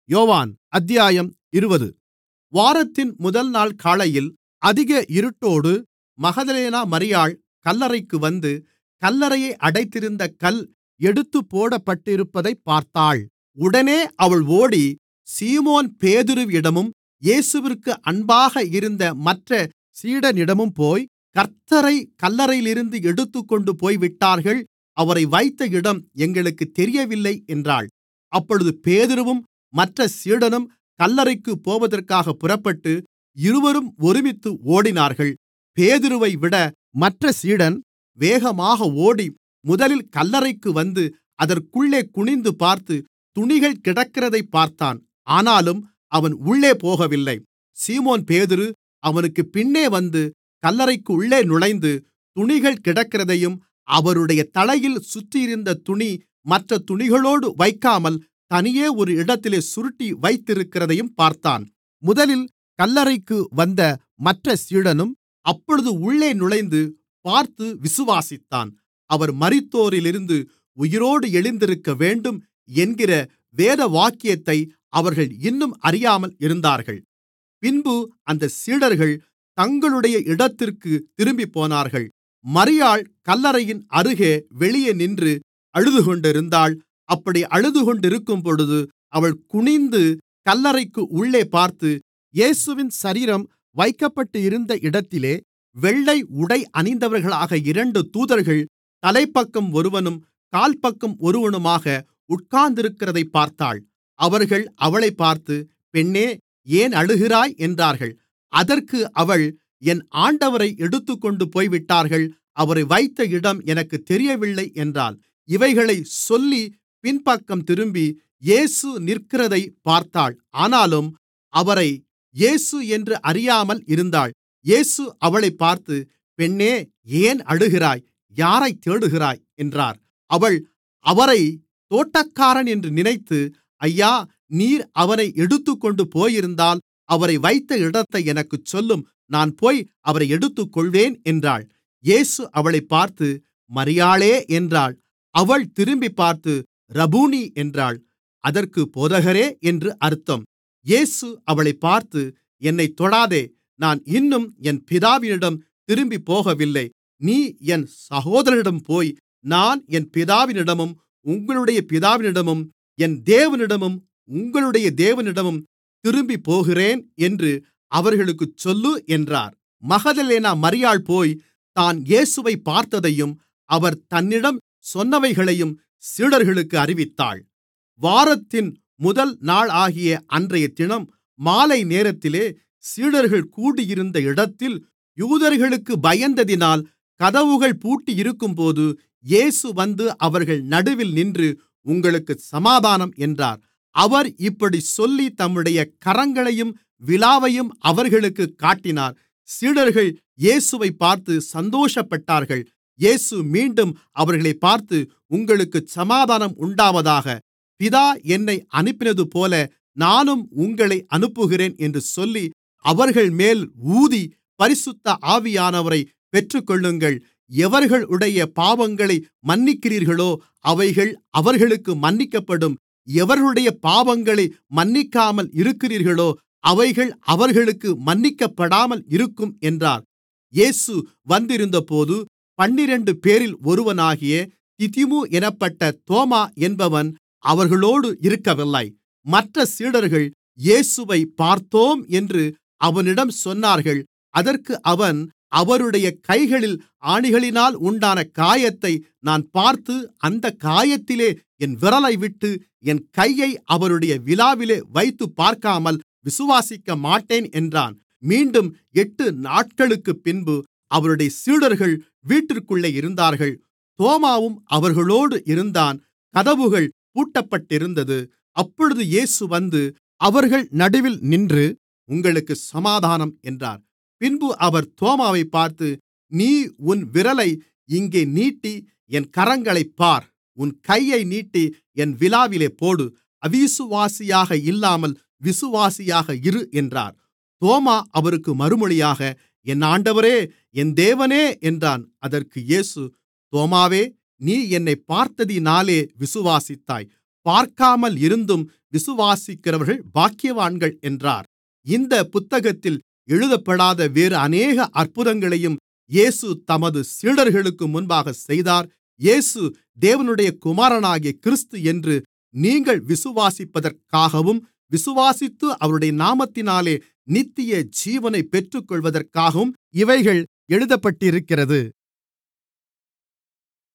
யோவான் அத்தியாயம் இருபது வாரத்தின் முதல்நாள் காலையில் அதிக இருட்டோடு மகதலேனா மரியாள் கல்லறைக்கு வந்து கல்லறையை அடைத்திருந்த கல் எடுத்துப்போடப்பட்டிருப்பதைப் பார்த்தாள் உடனே அவள் ஓடி சீமோன் பேதுருவிடமும் இயேசுவிற்கு அன்பாக இருந்த மற்ற சீடனிடமும்போய் கர்த்த்தரை கல்லறையிலிருந்து எடுத்துக்கொண்டு போய்விட்டார்கள் அவரை வைத்த இடம் எங்களுக்குத் தெரியவில்லை என்றாள் அப்பொழுது பேதுருவும் மற்ற சீடனும் கல்லறைக்குப் போவதற்காகப் புறப்பட்டு இருவரும் ஒருமித்து ஓடினார்கள் பேதுருவைவிட மற்ற சீடன் வேகமாக ஓடி முதலில் கல்லறைக்கு வந்து அதற்குள்ளே குனிந்து பார்த்து துணிகள் கிடக்கிறதைப் பார்த்தான் ஆனாலும் அவன் உள்ளே போகவில்லை சீமோன் பேதுரு அவனுக்குப் பின்னே வந்து கல்லறைக்குள்ளே நுழைந்து துணிகள் கிடக்கிறதையும் அவருடைய தலையில் சுற்றியிருந்த துணி மற்ற துணிகளோடு வைக்காமல் தனியே ஒரு இடத்திலே சுருட்டி வைத்திருக்கிறதையும் பார்த்தான் முதலில் கல்லறைக்கு வந்த மற்ற சீடனும் அப்பொழுது உள்ளே நுழைந்து பார்த்து விசுவாசித்தான் அவர் மரித்தோரிலிருந்து உயிரோடு எழுந்திருக்கவேண்டும் என்கிற வேதவாக்கியத்தை அவர்கள் இன்னும் அறியாமல் இருந்தார்கள் பின்பு அந்தச் சீடர்கள் தங்களுடைய இடத்திற்குத் திரும்பிப்போனார்கள் மரியாள் கல்லறையின் அருகே வெளியே நின்று அழுதுகொண்டிருந்தாள் அப்படி அழுதுகொண்டிருக்கும்பொழுது அவள் குனிந்து கல்லறைக்கு உள்ளே பார்த்து இயேசுவின் சரீரம் வைக்கப்பட்டிருந்த இடத்திலே வெள்ளை உடை அணிந்தவர்களாக இரண்டு தூதர்கள் தலைப்பக்கம் ஒருவனும் கால்பக்கம் ஒருவனுமாக உட்கார்ந்திருக்கிறதைப் பார்த்தாள் அவர்கள் அவளைப் பார்த்து பெண்ணே ஏன் அழுகிறாய் என்றார்கள் அதற்கு அவள் என் ஆண்டவரை எடுத்துக்கொண்டு போய்விட்டார்கள் அவரை வைத்த இடம் எனக்குத் தெரியவில்லை என்றாள் இவைகளைச் சொல்லி பின்பக்கம் திரும்பி இயேசு நிற்கிறதைப் பார்த்தாள் ஆனாலும் அவரை இயேசு என்று அறியாமல் இருந்தாள் இயேசு அவளைப் பார்த்து பெண்ணே ஏன் அழுகிறாய் யாரைத் தேடுகிறாய் என்றார் அவள் அவரை தோட்டக்காரன் என்று நினைத்து ஐயா நீர் அவனை எடுத்துக்கொண்டு போயிருந்தால் அவரை வைத்த இடத்தை எனக்குச் சொல்லும் நான் போய் அவரை எடுத்துக்கொள்வேன் என்றாள் இயேசு அவளைப் பார்த்து மரியாளே என்றாள் அவள் திரும்பிப் பார்த்து ரபூனி என்றாள் அதற்கு போதகரே என்று அர்த்தம் இயேசு அவளைப் பார்த்து என்னைத் தொடாதே நான் இன்னும் என் பிதாவினிடம் திரும்பிப் போகவில்லை நீ என் சகோதரனிடம் போய் நான் என் பிதாவினிடமும் உங்களுடைய பிதாவினிடமும் என் தேவனிடமும் உங்களுடைய தேவனிடமும் திரும்பிப் போகிறேன் என்று அவர்களுக்குச் சொல்லு என்றார் மகதலேனா மரியாள் போய் தான் இயேசுவைப் பார்த்ததையும் அவர் தன்னிடம் சொன்னவைகளையும் சீடர்களுக்கு அறிவித்தாள் வாரத்தின் முதல் நாளாகிய அன்றையதினம் மாலை நேரத்திலே சீடர்கள் கூடியிருந்த இடத்தில் யூதர்களுக்கு பயந்ததினால் கதவுகள் பூட்டியிருக்கும்போது இயேசு வந்து அவர்கள் நடுவில் நின்று உங்களுக்குச் சமாதானம் என்றார் அவர் இப்படிச் சொல்லி தம்முடைய கரங்களையும் விலாவையும் அவர்களுக்குக் காட்டினார் சீடர்கள் இயேசுவைப் பார்த்து சந்தோஷப்பட்டார்கள் இயேசு மீண்டும் அவர்களைப் பார்த்து உங்களுக்குச் சமாதானம் உண்டாவதாக பிதா என்னை அனுப்பினதுபோல நானும் உங்களை அனுப்புகிறேன் என்று சொல்லி அவர்கள்மேல் ஊதி பரிசுத்த ஆவியானவரை பெற்றுக்கொள்ளுங்கள் எவர்களுடைய பாவங்களை மன்னிக்கிறீர்களோ அவைகள் அவர்களுக்கு மன்னிக்கப்படும் எவர்களுடைய பாவங்களை மன்னிக்காமல் இருக்கிறீர்களோ அவைகள் அவர்களுக்கு மன்னிக்கப்படாமல் இருக்கும் என்றார் இயேசு வந்திருந்தபோது பன்னிரண்டுபேரில் ஒருவனாகிய திதிமு எனப்பட்ட தோமா என்பவன் அவர்களோடு இருக்கவில்லை மற்ற சீடர்கள் இயேசுவை பார்த்தோம் என்று அவனிடம் சொன்னார்கள் அதற்கு அவன் அவருடைய கைகளில் ஆணிகளினால் உண்டான காயத்தை நான் பார்த்து அந்தக் காயத்திலே என் விரலைவிட்டு என் கையை அவருடைய விலாவிலே வைத்துப் பார்க்காமல் விசுவாசிக்கமாட்டேன் என்றான் மீண்டும் எட்டு நாட்களுக்குப் பின்பு அவருடைய சீடர்கள் வீட்டிற்குள்ளே இருந்தார்கள் தோமாவும் அவர்களோடு இருந்தான் கதவுகள் பூட்டப்பட்டிருந்தது அப்பொழுது இயேசு வந்து அவர்கள் நடுவில் நின்று உங்களுக்கு சமாதானம் என்றார் பின்பு அவர் தோமாவைப் பார்த்து நீ உன் விரலை இங்கே நீட்டி என் கரங்களைப் பார் உன் கையை நீட்டி என் விலாவிலே போடு அவிசுவாசியாக இல்லாமல் விசுவாசியாக இரு என்றார் தோமா அவருக்கு மறுமொழியாக என் ஆண்டவரே என் தேவனே என்றான் அதற்கு இயேசு தோமாவே நீ என்னைப் பார்த்ததினாலே விசுவாசித்தாய் பார்க்காமல் இருந்தும் விசுவாசிக்கிறவர்கள் பாக்கியவான்கள் என்றார் இந்தப் புத்தகத்தில் எழுதப்படாத வேறு அநேக அற்புதங்களையும் இயேசு தமது சீடர்களுக்கு முன்பாகச் செய்தார் இயேசு தேவனுடைய குமாரனாகிய கிறிஸ்து என்று நீங்கள் விசுவாசிப்பதற்காகவும் விசுவாசித்து அவருடைய நாமத்தினாலே நித்திய ஜீவனைப் பெற்றுக்கொள்வதற்காகவும் இவைகள் எழுதப்பட்டிருக்கிறது